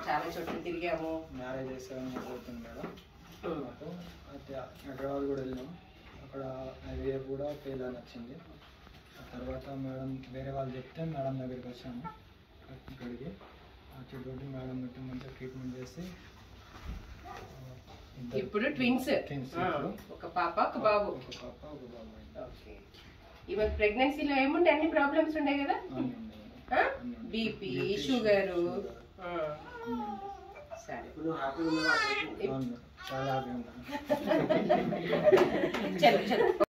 చాలా చోట్ల తిరిగాము మ్యారేజ్ సెవెన్ మంత్స్ అవుతుంది మేడం ఉమ్. మాకు అయితే హైదరాబాద్ కూడా వెళ్ళాం అక్కడ ఐవీఏ కూడా ఫెయిల్ అని వచ్చింది ఆ తర్వాత మేడం వేరే వాళ్ళు చెప్తే మేడం దగ్గరికి వచ్చాము ఇక్కడికి వచ్చేటోటి మేడం పెట్టి మంచిగా ట్రీట్మెంట్ చేసి ఆ, ఇద్దరు- ఇప్పుడు ట్విన్స్ Twins ఆ, ఇప్పుడు. ఒక పాప ఒక బాబు ఒక పాప ఒక బాబు అయింది. ఓకే ఈమె ప్రెగ్నెన్సీలో ఏముండే అన్ని ప్రాబ్లమ్స్ ఉండే కదా అన్నీ ఉన్నాయి మేడం. అన్నీ ఉన్నాయి. బీపీ BP, షుగరు sugar, అన్నీ ఉన్నాయి. సరే ఇప్పుడు హ్యాపీగా ఉన్నవా అవును మేడం. చాలా హ్యాపీ ఉన్నాను చలో చలో